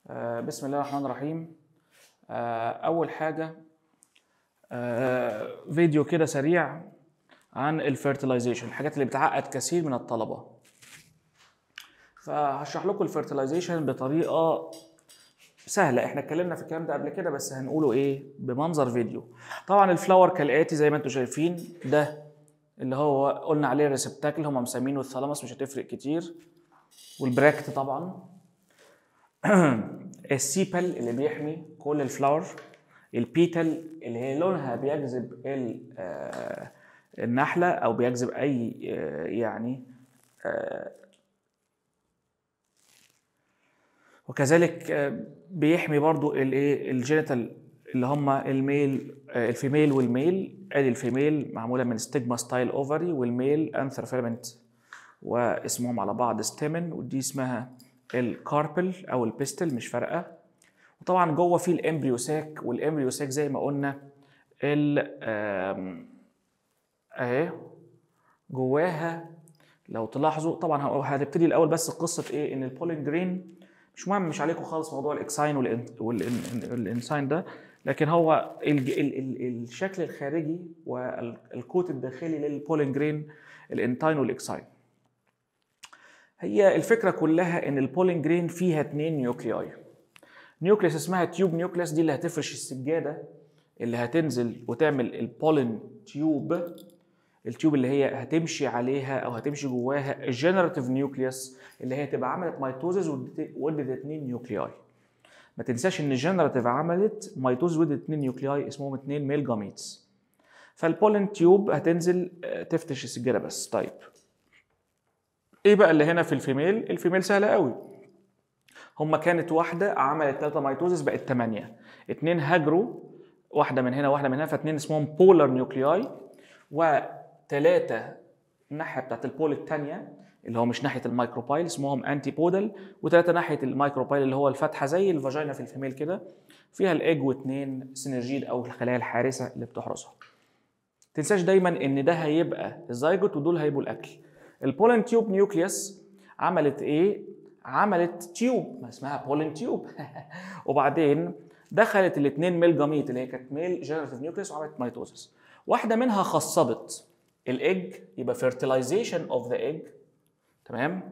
آه، بسم الله الرحمن الرحيم آه، أول حاجة آه، فيديو كده سريع عن الفيرتلايزيشن الحاجات اللي بتعقد كثير من الطلبة فهشرح لكم الفيرتلايزيشن بطريقة سهلة احنا اتكلمنا في الكلام ده قبل كده بس هنقوله ايه بمنظر فيديو طبعا الفلاور كالآتي زي ما انتم شايفين ده اللي هو قلنا عليه ريسبتاكل هم مسمينه الثالاموس مش هتفرق كتير والبراكت طبعا السيبل اللي بيحمي كل الفلاور البيتل اللي هي لونها بيجذب ال- آه، النحلة أو بيجذب أي آه، يعني آه، وكذلك آه، بيحمي برضو الايه الجينيتال اللي هم الميل آه، الفيميل والميل ادي الفيميل معموله من ستيجما ستايل اوفري والميل انثر فيلمنت واسمهم على بعض ستيمن ودي اسمها الكاربل او البيستل مش فارقه وطبعا جوه في الامبريوساك والامبريوساك زي ما قلنا ال آم، اهي جواها لو تلاحظوا طبعا هو- هنبتدي الاول بس قصه ايه ان البولين جرين مش مهم مش عليكم خالص موضوع الاكساين والإن- والإن- والانساين ده لكن هو ال ال ال الشكل الخارجي والكوت الداخلي للبولين جرين الانتاين والاكساين هي الفكره كلها ان البولين جرين فيها اتنين نيوكلياي نيوكليس اسمها تيوب نيوكليس دي اللي هتفرش السجاده اللي هتنزل وتعمل البولين تيوب التيوب اللي هي هتمشي عليها او هتمشي جواها الجنراتيف نيوكليوس اللي هي تبقى عملت ميتوزز وادت اتنين نيوكلياي ما تنساش ان الجنراتيف عملت ميتوز وادت اتنين نيوكلياي اسمهم اتنين ميل جاميتس فالبولين تيوب هتنزل آه، تفتش السجاده بس طيب ايه بقى اللي هنا في الفيميل الفيميل سهله قوي هما كانت واحده عملت ثلاثه ميتوزس بقت ثمانيه اتنين هاجروا واحده من هنا واحده من هنا فاتنين اسمهم بولار نيوكلياي وثلاثه الناحيه بتاعت البول الثانيه اللي هو مش ناحيه الميكروبايل اسمهم انتي بودال وثلاثه ناحيه الميكروبايل اللي هو الفتحه زي الفاجينا في الفيميل كده فيها الايج واثنين سينرجيد او الخلايا الحارسه اللي بتحرسها تنساش دايما ان ده هيبقى الزيجوت ودول هيبقوا الاكل البولين تيوب نيوكليوس عملت ايه عملت تيوب ما اسمها بولين تيوب وبعدين دخلت الاثنين ميل جاميت اللي هي كانت ميل جنراتيف نيوكليوس وعملت ميتوزس واحده منها خصبت الايج يبقى fertilization اوف ذا ايج تمام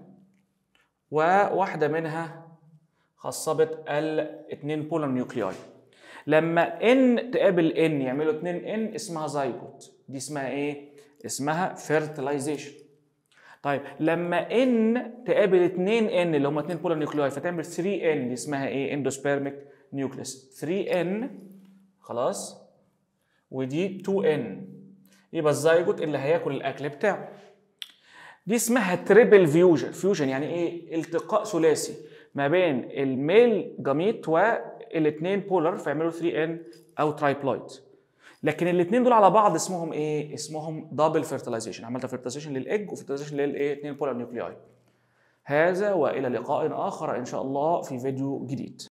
وواحده منها خصبت الاثنين بولار نيوكلياي لما ان تقابل ان يعملوا اتنين ان اسمها زيجوت دي اسمها ايه اسمها fertilization طيب لما ان تقابل اتنين ان اللي هم اتنين بولار نيوكلياي فتعمل 3 ان دي اسمها ايه اندوسبيرميك نيوكليس 3 ان خلاص ودي 2 ان يبقى الزيجوت اللي هياكل الاكل بتاعه دي اسمها تريبل فيوجن فيوجن يعني ايه التقاء ثلاثي ما بين الميل جاميت والاثنين بولر فيعملوا 3 ان او ترايبلويد لكن الاثنين دول على بعض اسمهم ايه اسمهم دبل فيرتلايزيشن عملت فيرتلايزيشن للايج وفيرتلايزيشن للايه اثنين بولر نيوكلياي هذا والى لقاء اخر ان شاء الله في فيديو جديد